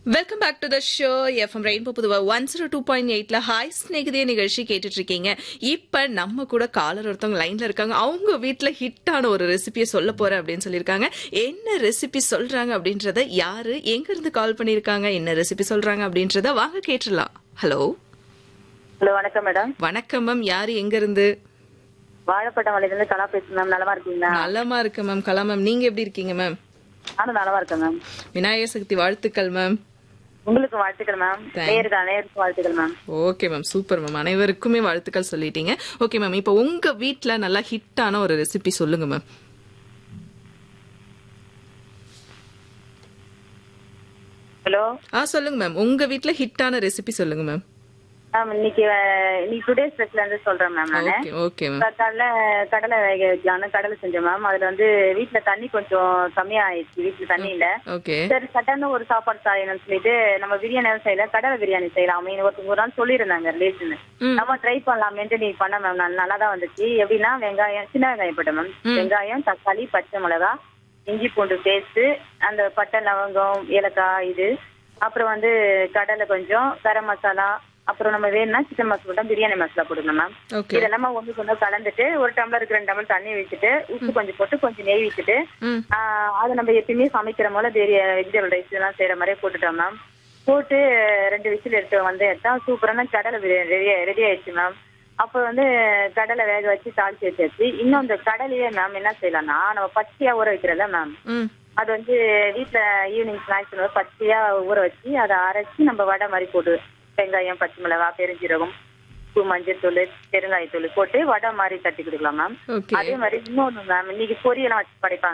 Welcome back to the show FM rainbow புதுவா one zero two point எயிட்ல hi ஸ்நேகிதே நிகழ்ச்சி கேட்டுட்டு இருக்கீங்க இப்ப நம்ம கூட காலர் ஒருத்தவங்க லைன்ல இருக்காங்க அவங்க வீட்ல ஹிட்டான ஒரு ரெசிபியை சொல்ல போறேன் அப்படின்னு சொல்லியிருக்காங்க என்ன ரெசிபி சொல்றாங்க அப்படின்றத யாரு எங்க இருந்து கால் பண்ணிருக்காங்க என்ன ரெசிபி சொல்றாங்க அப்படின்றத வாங்க கேட்டுடலாம் ஹலோ ஹலோ வணக்கம் மேடம் வணக்கம் மேம் யாரு எங்க இருந்து வாழைப்பட்டம் வலையிலிருந்து கலா பேசுறேன் மேம் நலமா இருக்கீங்களா நலமா இருக்கு மேம் கலா மேம் நீங்க எப்படி இருக்கீங்க மேம் நானும் நலமா இருக்கேன் மேம் விநாயகர் சக்தி வாழ்த்துக்கள் மேம் உங்களுக்கு வாழ்த்துக்கள் மேம் Thank- நேருக்கு அனைவருக்கும் வாழ்த்துக்கள் ma'am okay ma'am super ma'am அனைவருக்குமே வாழ்த்துக்கள் சொல்லிட்டீங்க ஓகே மேம் இப்போ உங்க வீட்ல நல்லா ஹிட்டான ஒரு ரெசிபி சொல்லுங்க மேம் ஹலோ ஆ சொல்லுங்க மேம் உங்க வீட்ல ஹிட்டான ரெசிபி சொல்லுங்க மேம் மேம் இன்னைக்கு அஹ், இன்னைக்கு டுடே ஸ்பெஷல் வந்து சொல்றேன் மேம் நானு ஓகே ஓகே மேம் காலைல கடலை வேக வைக்கலாம்னு கடலை செஞ்சேன் மேம் அதுல வந்து வீட்டுல தண்ணி கொஞ்சம் கம்மியா ஆயிடுச்சு வீட்டுல தண்ணி இல்ல ஓகே சரி சட்டான ஒரு சாப்பாடு செய்யணும்னு சொல்லிட்டு நம்ம பிரியாணி செய்யல கடலை பிரியாணி செய்யலாம் அப்படின்னு ஒருத்தவங்க ஒரு நாள் சொல்லியிருந்தாங்க ரிலேஷன் ம். நம்ம ட்ரை பண்ணலாமேன்ட்டு நீ பண்ண மேம் நல்லா தான் வந்துச்சு எப்படின்னா வெங்காயம் சின்ன வெங்காயம் போட்டேன் மேம் வெங்காயம் தக்காளி பச்சை மிளகா இஞ்சி பூண்டு பேஸ்ட் அந்த பட்டை லவங்கம் ஏலக்காய் இது அப்புறம் வந்து கடலை கொஞ்சம் கரம் மசாலா அப்புறம் நம்ம வேணும்னா சிக்கன் மசாலா பிரியாணி மசாலா போடணும் மேம் ஓகே இதெல்லாமே ஒன்று கொண்டு கலந்துட்டு ஒரு டம்ளருக்கு ரெண்டு டம்ளர் தண்ணி வச்சுட்டு உப்பு கொஞ்சம் போட்டு கொஞ்சம் நெய் வச்சுட்டு ம் ஆஹ் அது நம்ம எப்பயுமே சமைக்கிற போல பெரிய வெஜிடபிள் ரைஸ் இதெல்லாம் செய்யற மாதிரியே போட்டுட்டோம் மேம் போட்டு ரெண்டு விசில் எடுத்து வந்து எடுத்தா சூப்பரான கடலை ரெடி ரெடி ஆயிடுச்சு மேம் அப்போ வந்து கடலை வேக வச்சு தாளிச்சு வச்சாச்சு இன்னும் அந்த கடலையே மேம் என்ன செய்யலாம்னா நம்ம பச்சையா ஊற வைக்கிறோம்ல மேம் ம் அது வந்து வீட்ல ஈவினிங் ஸ்நாக்ஸ் பச்சையா ஊற வச்சு அதை அரைச்சி நம்ம வடை மாதிரி போட்டு வெங்காயம் பச்சை மிளகாய் பெருஞ்சீரகம் உப்பு மஞ்சள் தூள் பெருங்காயத்தூள் போட்டு வடை மாதிரி தட்டி கொடுக்கலாம் மேம் ஓகே அதே மாதிரி இன்னொன்னு மேம் இன்னைக்கு பொரியெல்லாம் வச்சு படைப்பாங்க